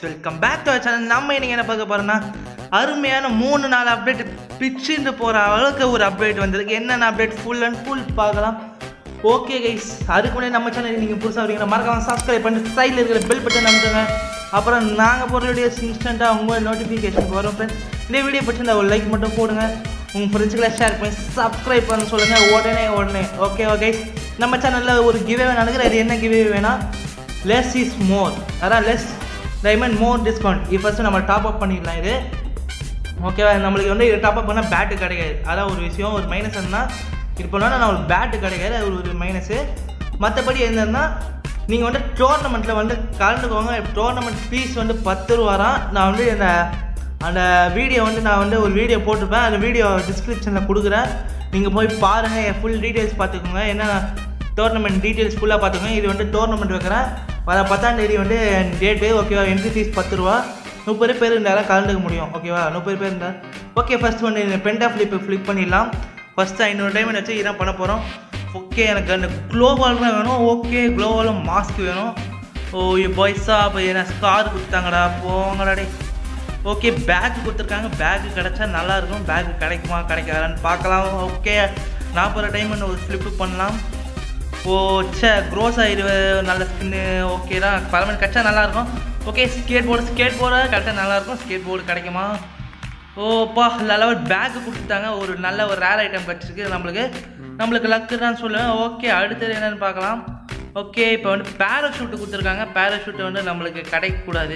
welcome back to channel நம்ம இன்னைக்கு என்ன பார்க்க போறோம்னா அருமையான மூணு நாலு அப்டேட் பிச்சுட்டு போகிற அளவுக்கு ஒரு அப்டேட் வந்திருக்கு என்னென்ன அப்டேட் ஃபுல் அண்ட் ஃபுல் பார்க்கலாம் ஓகே கைஸ் அதுக்கு முன்னாடி நம்ம சேனல் நீங்கள் புதுசாக வரீங்கன்னா மறக்காம சப்ஸ்கிரைப் பண்ணி சைடில் இருக்கிற பெல் பட்டன் அமுத்துங்க அப்புறம் நாங்கள் போடுற வீடியோஸ் இன்ஸ்டண்ட்டாக உங்கள் நோட்டிஃபிகேஷன் வரும் ஃப்ரெண்ட்ஸ் இந்த வீடியோ பிடிச்சிருந்தா ஒரு லைக் மட்டும் போடுங்க உங்கள் ஃப்ரெண்ட்ஸுக்கெல்லாம் ஷேர் பண்ணி சப்ஸ்கிரைப் பண்ண சொல்லுங்கள் உடனே உடனே ஓகே ஓகே நம்ம சேனலில் ஒரு கிவே நடக்குது அது என்ன கிவே வேணா லெஸ் இஸ் மோர் அதான் லெஸ் டைமண்ட் மோர் டிஸ்கவுண்ட் இப்போ ஃபஸ்ட்டு நம்ம டாப் அப் பண்ணிடலாம் இது ஓகேவா நம்மளுக்கு வந்து இது டாப் அப் பண்ணால் பேட்டு கிடைக்காது அதான் ஒரு விஷயம் ஒரு மைனஸ் என்ன இது பண்ணால் நம்மளுக்கு பேட்டு கிடைக்காது அது ஒரு மைனஸு மற்றபடி என்னன்னா நீங்கள் வந்து டோர்னமெண்ட்டில் வந்து கலந்துக்கோங்க டோர்னமெண்ட் ஃபீஸ் வந்து பத்து ரூபாராம் நான் வந்து இந்த அந்த வீடியோ வந்து நான் வந்து ஒரு வீடியோ போட்டிருப்பேன் அந்த வீடியோ டிஸ்கிரிப்ஷனில் கொடுக்குறேன் நீங்கள் போய் பாருங்கள் என் ஃபுல் டீட்டெயில்ஸ் பார்த்துக்கோங்க என்ன டோர்னமெண்ட் டீட்டெயில்ஸ் ஃபுல்லாக பார்த்துக்கோங்க இது வந்து டோர்னமெண்ட் வைக்கிறேன் வர பத்தாம் தேதி வந்து டேட்டு ஓகேவா என்ட்ரி ஃபீஸ் பத்து ரூபா முப்பது பேர் இருந்தாலும் கலந்துக்க முடியும் ஓகேவா முப்பது பேர் இருந்தால் ஓகே ஃபஸ்ட் வந்து இந்த பென்டா ஃப்ளிப் ஃப்ளிப் பண்ணிடலாம் ஃபஸ்ட்டு ஐநூறு டைமண்ட் வச்சு இதான் பண்ண போகிறோம் ஓகே எனக்கு அந்த க்ளோவால் தான் வேணும் ஓகே க்ளோவாலும் மாஸ்க் வேணும் ஓ பாய்ஸா அப்போ என்ன ஸ்கார் கொடுத்தாங்கடா போங்கடா டே ஓகே பேக் கொடுத்துருக்காங்க பேக் கிடைச்சா நல்லா இருக்கும் பேக் கிடைக்குமா கிடைக்காதான்னு பார்க்கலாம் ஓகே நாற்பது டைம் ஒரு ஃப்ளிப்பு பண்ணலாம் ஓ சே க்ரோஸ் ஆயிரு நல்ல ஸ்கின்னு ஓகே தான் பரவாயில்ல கிடைச்சா நல்லாயிருக்கும் okay skateboard skateboard கிடைச்சா நல்லாயிருக்கும் ஸ்கேட் போர்டு கிடைக்குமா ஓப்பா லெவல் பேக்கு கொடுத்துட்டாங்க ஒரு நல்ல ஒரு ரேர் ஐட்டம் கிடச்சிருக்கு நம்மளுக்கு நம்மளுக்கு லக்கு தான் சொல்லுவேன் ஓகே அடுத்தது என்னென்னு பார்க்கலாம் ஓகே இப்போ வந்து பேராஷூட்டு கொடுத்துருக்காங்க பேராஷூட்டு வந்து நம்மளுக்கு கிடைக்கக்கூடாது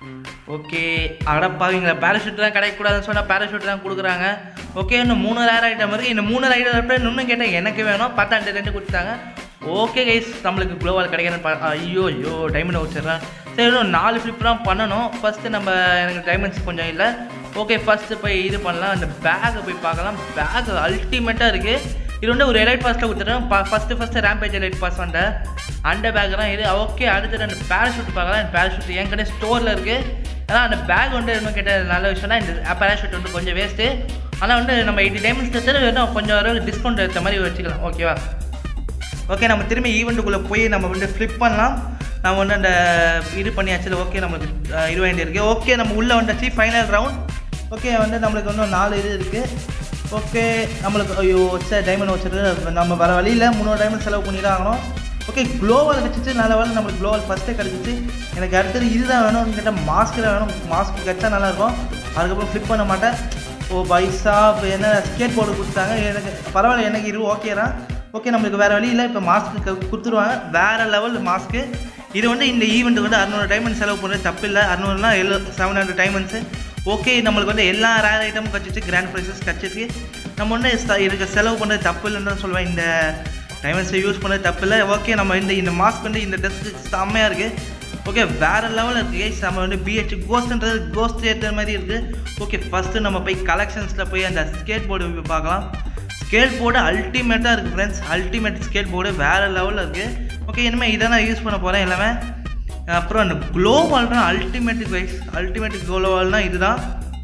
ஓகே அடப்பாவீங்களா பேராஷூட் தான் கிடைக்கக்கூடாதுன்னு சொன்னால் பேராஷூட் தான் கொடுக்குறாங்க ஓகே இன்னும் மூணு ரேர் ஐட்டம் இருக்குது இந்த மூணு ஐட்டம் இன்னும் கேட்டால் எனக்கு வேணும் பத்தாண்டு ரெண்டு கொடுத்தாங்க ஓகே கைஸ் நம்மளுக்கு க்ளோவால் கிடைக்கிறேன்னு பா ஐயோ ஐயோ டைமண்ட் வச்சிடுறேன் சரி இன்னும் நாலு ஃப்ளிப் தான் பண்ணணும் ஃபஸ்ட்டு நம்ம எனக்கு டைமண்ட்ஸ் கொஞ்சம் இல்லை ஓகே ஃபஸ்ட்டு போய் இது பண்ணலாம் அந்த பேக்கை போய் பார்க்கலாம் பேக் அல்டிமேட்டாக இருக்குது இது வந்து ஒரு எலைட் பாஸில் கொடுத்துட்டேன் first first rampage elite pass வந்த அந்த பேக் தான் இது ஓகே அடுத்து ரெண்டு பேராஷூட் பார்க்கலாம் இந்த பேராஷூட் என் கடை ஸ்டோரில் இருக்குது ஏன்னா அந்த பேக் வந்து இன்னும் கேட்ட நல்ல விஷயம்னா இந்த பேராஷூட் வந்து கொஞ்சம் வேஸ்ட்டு ஆனால் வந்து நம்ம எயிட்டி டைமண்ட்ஸ் தவிர வேணும் கொஞ்சம் வர டிஸ்கவுண்ட் எடுத்த மாதிரி வச்சுக்கலாம் ஓகேவா ஓகே நம்ம திரும்பி ஈவெண்ட்டுக்குள்ளே போய் நம்ம வந்து ஃப்ளிப் பண்ணலாம் நம்ம வந்து அந்த இது பண்ணியாச்சு ஓகே நம்மளுக்கு இருபது இருக்குது ஓகே நம்ம உள்ளே வந்தாச்சு ஃபைனல் ரவுண்ட் ஓகே வந்து நம்மளுக்கு இன்னும் நாலு இது இருக்குது ஓகே நம்மளுக்கு ஐயோ சார் டைமண்ட் வச்சுட்டு நம்ம வர வழியில் முந்நூறு டைமண்ட் செலவு பண்ணி தான் ஆகணும் ஓகே க்ளோவல் கிடச்சிச்சு நல்ல வேலை நம்மளுக்கு க்ளோவல் ஃபஸ்ட்டே கிடச்சிச்சு எனக்கு அடுத்தது இதுதான் வேணும் கேட்டால் மாஸ்க் தான் வேணும் மாஸ்க் கிடச்சா நல்லாயிருக்கும் அதுக்கப்புறம் ஃப்ளிப் பண்ண மாட்டேன் ஓ பைசா இப்போ என்ன ஸ்கேட் போர்டு கொடுத்தாங்க எனக்கு பரவாயில்ல எனக்கு இது ஓகே தான் ஓகே நம்மளுக்கு வேறு வழி இல்லை இப்போ மாஸ்க்கு கொடுத்துருவாங்க வேறு லெவல் மாஸ்க்கு இது வந்து இந்த ஈவெண்ட் வந்து அறுநூறு டைமண்ட் செலவு பண்ணுறது தப்பு இல்லை அறுநூறுனா எல்லோ செவன் ஹண்ட்ரட் டைமண்ட்ஸு ஓகே நம்மளுக்கு வந்து எல்லா ரேர் ஐட்டமும் கிடச்சிச்சு கிராண்ட் ப்ரைஸஸ் கிடச்சிருக்கு நம்ம வந்து இதுக்கு செலவு பண்ணுறது தப்பு இல்லைன்னு தான் சொல்லுவேன் இந்த டைமண்ட்ஸை யூஸ் பண்ணுறது தப்பு இல்லை ஓகே நம்ம இந்த இந்த மாஸ்க் வந்து இந்த ட்ரெஸ்க்கு செம்மையாக இருக்குது ஓகே வேறு லெவலில் இருக்குது கைஸ் நம்ம வந்து பிஹெச் கோஸ்ட்ன்றது கோஸ்ட் ஏற்ற மாதிரி இருக்குது ஓகே ஃபஸ்ட்டு நம்ம போய் கலெக்ஷன்ஸில் போய் அந்த ஸ்கேட் போர்டு பார்க்கலாம் ஸ்கேட் போர்டு அல்டிமேட்டாக இருக்குது ஃப்ரெண்ட்ஸ் அல்டிமேட் ஸ்கேட் போர்டு வேறு லெவலில் இருக்குது ஓகே இனிமேல் இதை நான் யூஸ் பண்ண போகிறேன் எல்லாமே அப்புறம் அந்த க்ளோவால் தான் அல்டிமேட் கைஸ் அல்டிமேட் க்ளோவால்னால் இதுதான்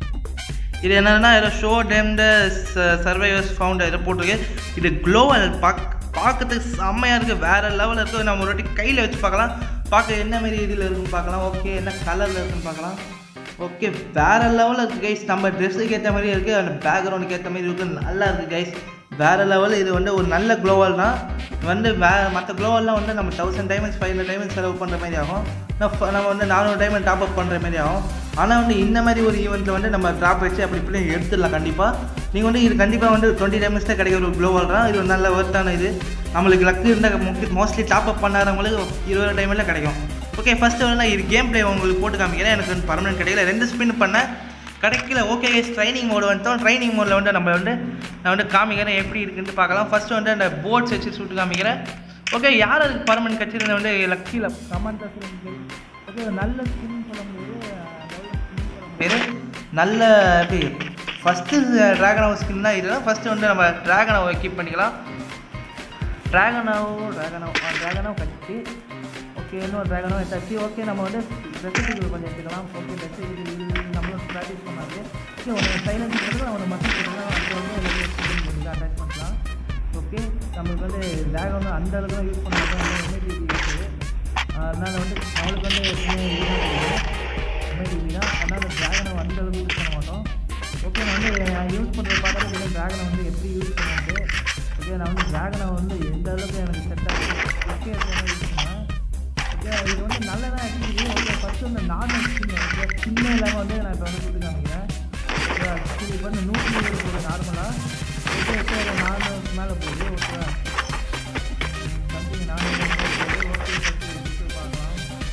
இது என்னன்னா ஏதோ ஷோ டேம்ட சர்வைவர்ஸ் ஃபவுண்ட் இதை போட்டிருக்கு இது க்ளோவல் பாக் பார்க்கறதுக்கு செம்மையாக இருக்குது வேறு லெவலில் இருக்குது நம்ம ஒரு வாட்டி கையில் வச்சு பார்க்கலாம் பார்க்க என்ன மாதிரி இதில் இருக்குன்னு பார்க்கலாம் ஓகே என்ன கலரில் இருக்குன்னு பார்க்கலாம் ஓகே வேறு லெவலில் இருக்குது கைஸ் நம்ம ட்ரெஸ்ஸுக்கு ஏற்ற மாதிரி இருக்குது அந்த பேக்ரவுண்டுக்கு ஏற்ற மாதிரி இருக்குது நல்லா இருக்குது கைஸ் வேறு லெவல் இது வந்து ஒரு நல்ல க்ளோவால் தான் வந்து வே மற்ற க்ளோவல்லாம் வந்து நம்ம thousand diamonds five hundred diamonds செலவு பண்ணுற மாதிரி ஆகும் நம்ம வந்து நானூறு டைமண்ட் டாப் அப் பண்ணுற மாதிரி ஆகும் ஆனால் வந்து இந்த மாதிரி ஒரு ஈவெண்ட்டில் வந்து நம்ம ட்ராப் வச்சு அப்படி இப்படி எடுத்துடலாம் கண்டிப்பாக நீங்கள் வந்து இது கண்டிப்பாக வந்து டுவெண்ட்டி டைமண்ட்ஸ் தான் கிடைக்கிற ஒரு க்ளோவால் தான் இது ஒரு நல்ல ஒர்த்தான இது நம்மளுக்கு லக்கு இருந்தால் முக்கிய மோஸ்ட்லி டாப் அப் பண்ணாதவங்களுக்கு இருபது டைமில் கிடைக்கும் ஓகே ஃபஸ்ட்டு வந்து நான் இது கேம் ப்ளே உங்களுக்கு போட்டு காமிக்கிறேன் எனக்கு வந்து பர்மனெண்ட் கிடைக்கல ரெண்டு ஸ்பின் பண்ணேன் கிடைக்கல ஓகே ட்ரைனிங் மோடு வந்துட்டோம் ட்ரைனிங் மோடில் வந்து நம்ம வந்து நான் வந்து காமிக்கிறேன் எப்படி இருக்குன்னு பார்க்கலாம் ஃபஸ்ட்டு வந்து அந்த போர்ட்ஸ் வச்சு சுட்டு காமிக்கிறேன் ஓகே யார் அதுக்கு பர்மனெண்ட் கட்சியில் வந்து லக்கியில் கமெண்ட் ஓகே நல்ல ஸ்கின் சொல்ல முடியாது பேர் நல்ல எப்படி ஃபஸ்ட்டு ட்ராகனாவ் ஸ்கின் தான் இதுதான் ஃபஸ்ட்டு வந்து நம்ம ட்ராகனாவை கீப் பண்ணிக்கலாம் ட்ராகனாவோ ட்ராகனாவ் ட்ராகனாவ் கட்சி ஓகே இன்னும் ட்ராகனாவ் எடுத்தாச்சு ஓகே நம்ம வந்து ரெசிபிகள் கொஞ்சம் எடுத்துக்கலாம் ஓகே ரெசிபி நம்மளும் ப்ராக்டிஸ் பண்ணாது ஓகே ஒரு சைலன்ஸ் கொடுத்து அவனை மட்டும் கொடுக்கலாம் அது வந்து அட்டாச் பண்ணலாம் ஓகே நம்மளுக்கு வந்து ட்ராகன் அந்த அளவுக்கு தான் யூஸ் பண்ணுறது இருக்குது அதனால் வந்து அவளுக்கு வந்து எப்பவுமே இதுதான் எம்ஐடிபி தான் அதனால் அந்த ட்ராகனை அந்த அளவுக்கு யூஸ் பண்ண மாட்டோம் ஓகே நான் வந்து நான் யூஸ் பண்ணுற பார்த்தாலும் தெரியும் ட்ராகனை வந்து எப்படி யூஸ் பண்ணுறது ஓகே நான் வந்து ட்ராகனை வந்து எந்த அளவுக்கு எனக்கு செட் ஆகுது ஓகே யூஸ் பண்ணுவேன் ஓகே இது வந்து நல்லதாக இருக்குது ஓகே ஃபஸ்ட்டு வந்து நார்மல் ஸ்கின் ஓகே ஸ்கின்னே இல்லாமல் வந்து நான் இப்போ வந்து கொடுத்து காமிக்கிறேன் ஓகே ஆக்சுவலி இப்போ வந்து நூற்றி இருபது போகுது நார்மலாக ஓகே ஓகே நார்மல் மேலே போகுது ஓகேவா சம்திங் நானூறு போகுது ஓகே ஃபஸ்ட்டு பார்க்கலாம்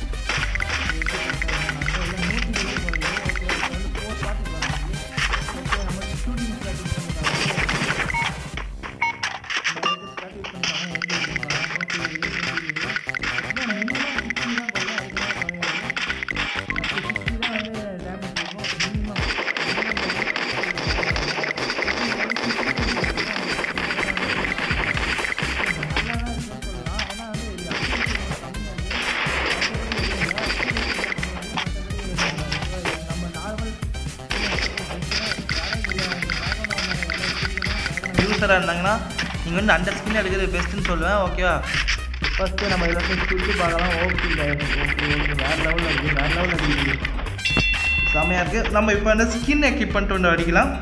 யூஸராக இருந்தாங்கன்னா நீங்கள் வந்து அண்டர் ஸ்கின் எடுக்கிறது பெஸ்ட்டுன்னு சொல்லுவேன் ஓகேவா ஃபஸ்ட்டு நம்ம இதில் வந்து சுற்றி பார்க்கலாம் ஓகே ஓகே ஓகே வேறு லெவலில் இருக்குது வேறு லெவலில் இருக்குது செம்மையாக இருக்குது நம்ம இப்போ வந்து ஸ்கின் எக்யூப் பண்ணிட்டு வந்து அடிக்கலாம்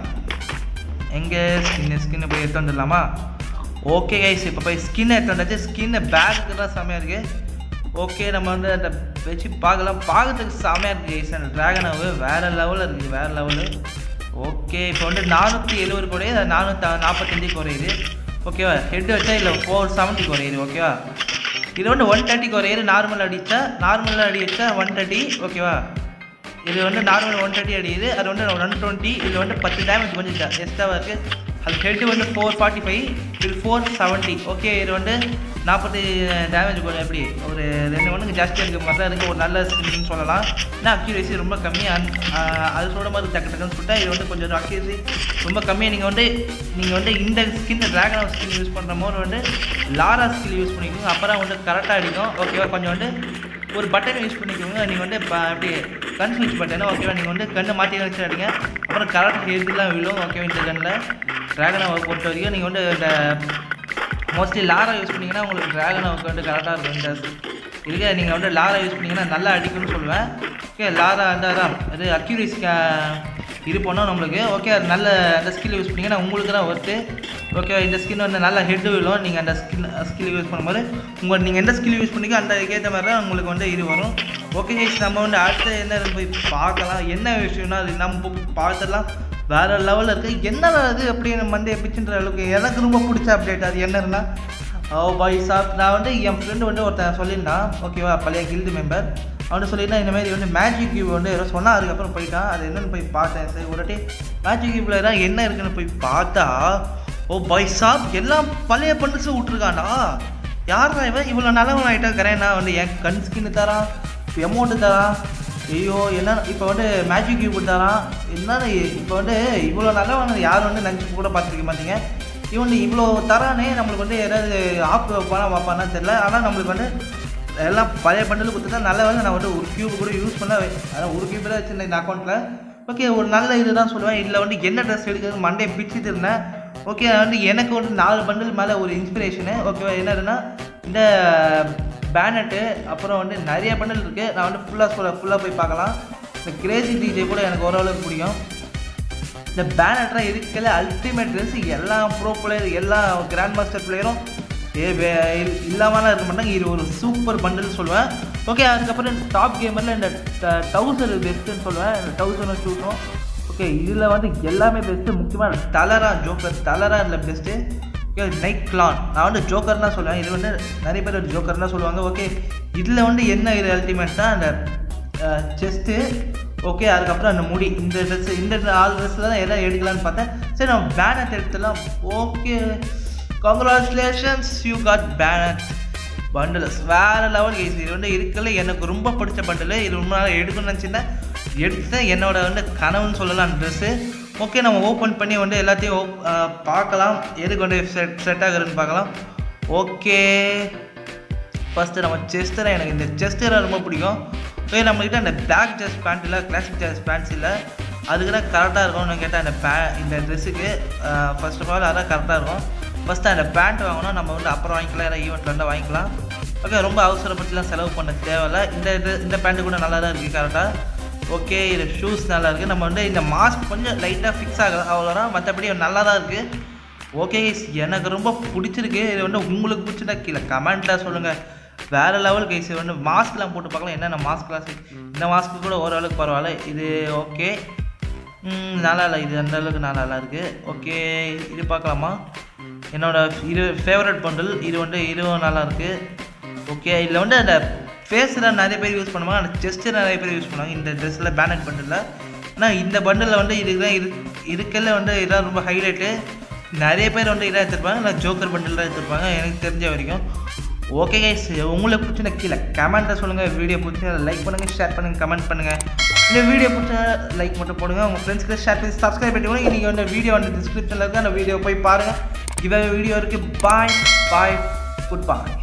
எங்கே ஸ்கின்னு ஸ்கின்னு போய் எடுத்து வந்துடலாமா ஓகே கைஸ் இப்போ போய் ஸ்கின் எடுத்து வந்தாச்சு ஸ்கின்னு பேக்கு தான் செம்மையாக இருக்குது ஓகே நம்ம வந்து அந்த வச்சு பார்க்கலாம் பார்க்கறதுக்கு செம்மையாக இருக்குது கைஸ் அந்த ட்ராகனாவு வேறு லெவலில் இருக்குது வேறு லெவலு ஓகே இப்போ வந்து நானூற்றி எழுபது குறையுது அது நானூற்றி நாற்பத்தஞ்சு குறையுது ஓகேவா ஹெட் வச்சா இல்லை ஃபோர் செவன்ட்டி குறையுது ஓகேவா இது வந்து ஒன் தேர்ட்டி குறையுது நார்மல் அடித்தா நார்மலாக அடி வச்சா ஒன் தேர்ட்டி ஓகேவா இது வந்து நார்மல் ஒன் தேர்ட்டி அடிக்குது அது வந்து ஒன் டுவெண்ட்டி இதில் வந்து பத்து டேமேஜ் கொஞ்சம் எக்ஸ்ட்ராவாக இருக்குது அது ஹெட்டு வந்து ஃபோர் ஃபார்ட்டி ஃபைவ் இது ஃபோர் செவன்ட்டி ஓகே இது வந்து நாற்பத்தி டேமேஜ் கொஞ்சம் எப்படி ஒரு ரெண்டு மணிக்கு ஜாஸ்தியாக இருக்க மாதிரி தான் இருக்குது ஒரு நல்ல ஸ்கின்னு சொல்லலாம் ஏன்னா அக்யூரேசி ரொம்ப கம்மி அந்- ஆஹ் அது சொல்லும் போது டக்கு டக்குன்னு சொல்லிட்டா இது வந்து கொஞ்சம் அக்யூரேசி ரொம்ப கம்மியாக நீங்கள் வந்து நீங்கள் வந்து இந்த ஸ்கின் ட்ராகன் ஸ்கின் யூஸ் பண்ணுற போது வந்து லாரா ஸ்கில் யூஸ் பண்ணிக்கோங்க அப்புறம் வந்து கரெக்டாக அடிக்கும் ஓகேவா கொஞ்சம் வந்து ஒரு பட்டன் யூஸ் பண்ணிக்கோங்க நீங்கள் வந்து இப்போ அப்படி கன் ஸ்விட்ச் பட்டன் ஓகேவா நீங்கள் வந்து கண்ணை மாற்றி வச்சு அடிங்க அப்புறம் கரெக்ட் ஹெட்லாம் விழும் ஓகேவா இந்த கண்ணில் ட்ராகனை பொறுத்த வரைக்கும் நீங்கள் வந்து இந்த மோஸ்ட்லி லாரா யூஸ் பண்ணிங்கன்னா உங்களுக்கு ட்ராகன் ஒர்க் வந்து கரெக்டாக இருக்கும் இந்த இதுக்கு நீங்கள் வந்து லாரா யூஸ் பண்ணிங்கன்னா நல்லா அடிக்கும்னு சொல்லுவேன் ஓகே லாரா அந்த அதான் இது அக்யூரிஸ் இது பண்ணோம் நம்மளுக்கு ஓகே அது நல்ல அந்த ஸ்கில் யூஸ் பண்ணிங்கன்னா உங்களுக்கு தான் ஒர்த்து ஓகே இந்த ஸ்கின் வந்து நல்லா ஹெட் விழும் நீங்கள் அந்த ஸ்கின் ஸ்கில் யூஸ் பண்ணும்போது உங்கள் நீங்கள் எந்த ஸ்கில் யூஸ் பண்ணிக்கோ அந்த ஏற்ற மாதிரி தான் உங்களுக்கு வந்து இது வரும் ஓகே கைஸ் நம்ம வந்து அடுத்து என்ன இருக்கு போய் பார்க்கலாம் என்ன விஷயம்னா அது நம்ம போய் பார்த்துடலாம் வேற லெவலில் இருக்குது என்ன அது அப்படின்னு மண்டே பிச்சுன்ற அளவுக்கு எனக்கு ரொம்ப பிடிச்ச அப்டேட் அது என்னன்னா ஓ பாய் சாப் நான் வந்து என் ஃப்ரெண்டு வந்து ஒருத்தன் சொல்லியிருந்தான் ஓகேவா பழைய கில்டு மெம்பர் அவன் சொல்லியிருந்தா இந்த மாதிரி வந்து மேஜிக் கியூப் வந்து ஏதோ சொன்னா அதுக்கப்புறம் போயிட்டான் அது என்னன்னு போய் பார்த்தேன் சரி ஒரு வாட்டி மேஜிக் கியூப்ல தான் என்ன இருக்குன்னு போய் பார்த்தா ஓ பாய் சாப் எல்லாம் பழைய பண்டில்ஸும் விட்ருக்காண்டா யாரா இவன் இவ்வளோ நல்லவன் ஆகிட்டா கரேனா வந்து என் கண் ஸ்கின்னு தரான் எமௌண்ட்டு தரான் ஐயோ என்ன இப்போ வந்து மேஜிக் கியூப் தரான் என்னன்னு இப்போ வந்து இவ்வளோ நல்லவன் யாரும் வந்து நினச்சி கூட பார்த்துருக்க மாட்டீங்க இவன் இவ்வளோ தரானே நம்மளுக்கு வந்து ஏதாவது ஆப் வைப்பானா வைப்பானா தெரியல ஆனால் நம்மளுக்கு வந்து எல்லாம் பழைய பண்டில் கொடுத்துட்டா நல்ல வேலை நான் வந்து ஒரு கியூப் கூட யூஸ் பண்ண அதான் ஒரு கியூப் தான் வச்சிருந்தேன் இந்த அக்கௌண்ட்டில் ஓகே ஒரு நல்ல இது தான் சொல்லுவேன் இதில் வந்து என்ன ட்ரெஸ் எடுக்கிறது மண்டே பிச்சுட்டு இருந்தேன் ஓகே வந்து எனக்கு வந்து நாலு பண்டில் மேலே ஒரு இன்ஸ்பிரேஷனு ஓகேவா என்னதுன்னா இந்த பேனட்டு அப்புறம் வந்து நிறைய பண்டில் இருக்குது நான் வந்து ஃபுல்லாக சொல்ல ஃபுல்லாக போய் பார்க்கலாம் இந்த கிரேசி டிஜே கூட எனக்கு ஓரளவுக்கு பிடிக்கும் இந்த பேனட்லாம் இருக்கல அல்டிமேட் ட்ரெஸ் எல்லா ப்ரோ பிளேயர் எல்லா கிராண்ட் மாஸ்டர் பிளேயரும் ஏ இல்லாமலாம் இருக்க மாட்டாங்க இது ஒரு சூப்பர் பண்டில் சொல்லுவேன் ஓகே அதுக்கப்புறம் டாப் கேமரில் இந்த டவுசர் பெஸ்ட்டுன்னு சொல்லுவேன் இந்த டவுசரும் ஷூட்டும் ஓகே இதில் வந்து எல்லாமே பெஸ்ட்டு முக்கியமாக தலரா ஜோக்கர் தலரா இதில் பெஸ்ட்டு ஓகே நைட் கிளான் நான் வந்து ஜோக்கர் தான் சொல்லுவேன் இது வந்து நிறைய பேர் ஜோக்கர் தான் சொல்லுவாங்க ஓகே இதில் வந்து என்ன இது அல்டிமேட் தான் அந்த செஸ்ட்டு ஓகே அதுக்கப்புறம் அந்த முடி இந்த ட்ரெஸ் இந்த ஆள் ட்ரெஸ்ஸில் தான் எல்லாம் எடுக்கலான்னு பார்த்தேன் சரி நம்ம பேனட் எடுத்துலாம் ஓகே கங்க்ராச்சுலேஷன்ஸ் யூ காட் பேனட் பண்டில்ஸ் வேறு லெவல் கேஸ் இது வந்து இருக்கல எனக்கு ரொம்ப பிடிச்ச பண்டில் இது ரொம்ப நாள் எடுக்கணும்னு நினச்சிருந்தேன் எடுத்தேன் என்னோட வந்து கனவுன்னு சொல்லலாம் அந்த ட்ரெஸ்ஸு ஓகே நம்ம ஓப்பன் பண்ணி வந்து எல்லாத்தையும் op- அஹ் பார்க்கலாம் எதுக்கு வந்து செட் செட் ஆகுதுன்னு பார்க்கலாம் ஓகே ஃபஸ்ட்டு நம்ம செஸ்டரை எனக்கு இந்த செஸ்டரை ரொம்ப பிடிக்கும் ஓகே நம்மக்கிட்ட அந்த பிளாக் ஜெஸ் பேண்ட் இல்லை கிளாசிக் ஜெஸ் பேண்ட்ஸ் இல்லை அதுக்கு தான் கரெக்டாக இருக்கும்னு கேட்டால் அந்த பே இந்த ட்ரெஸ்ஸுக்கு ஃபர்ஸ்ட் ஆஃப் ஆல் அதான் கரெக்டாக இருக்கும் ஃபஸ்ட்டு அந்த பேண்ட் வாங்கணும் நம்ம வந்து அப்புறம் வாங்கிக்கலாம் ஏதாவது ஈவெண்ட்டில் இருந்தால் வாங்கிக்கலாம் ஓகே ரொம்ப அவசரப்பட்டுலாம் செலவு பண்ண தேவையில்ல இந்த இது இந்த பேண்ட்டு கூட நல்லா தான் இருக்குது கரெக்டாக ஓகே இது ஷூஸ் நல்லா இருக்குது நம்ம வந்து இந்த மாஸ்க் கொஞ்சம் லைட்டாக ஃபிக்ஸ் ஆகல அவ்வளோதான் மற்றபடி நல்லா தான் இருக்குது ஓகே கைஸ் எனக்கு ரொம்ப பிடிச்சிருக்கு இது வந்து உங்களுக்கு பிடிச்சிருந்தா கீழே கமெண்ட்டில் சொல்லுங்கள் வேறு லெவல் கைஸ் இது வந்து மாஸ்க்லாம் போட்டு பார்க்கலாம் என்னென்ன மாஸ்க்லாம் சரி இந்த மாஸ்க்கு கூட ஓரளவுக்கு பரவாயில்ல இது ஓகே ம், நல்லா இல்லை இது அந்த அளவுக்கு நல்லா நல்லா இருக்குது ஓகே இது பார்க்கலாமா என்னோட இது ஃபேவரட் பண்டில் இது வந்து இதுவும் நல்லா இருக்குது ஓகே இதில் வந்து அந்த ஃபேஸில் நிறைய பேர் யூஸ் பண்ணுவாங்க அந்த செஸ்ட்டு நிறைய பேர் யூஸ் பண்ணுவாங்க இந்த ட்ரெஸ்ஸில் பேனட் பண்டில் ஆனால் இந்த பண்டிலில் வந்து இதுக்கு தான் இரு இருக்கல வந்து இதான் ரொம்ப ஹைலைட்டு நிறைய பேர் வந்து இதாக எடுத்துருப்பாங்க இல்லை ஜோக்கர் பண்டில் தான் எடுத்துருப்பாங்க எனக்கு தெரிஞ்ச வரைக்கும் ஓகே கைஸ் உங்களுக்கு பிடிச்ச கீழே கமெண்ட்டை சொல்லுங்கள் வீடியோ பிடிச்சா லைக் பண்ணுங்கள் ஷேர் பண்ணுங்கள் கமெண்ட் பண்ணுங்கள் இந்த வீடியோ பிடிச்சா லைக் மட்டும் போடுங்க உங்கள் ஃப்ரெண்ட்ஸ்க்கு ஷேர் பண்ணி சப்ஸ்கிரைப் பண்ணிக்கோங்க இன்றைக்கி வந்து வீடியோ வந்து டிஸ்கிரிப்ஷனில் இருக்குது அந்த வீடியோ போய் பாருங்கள் இவ வீடியோ இருக்குது பாய் பாய் குட் பாய்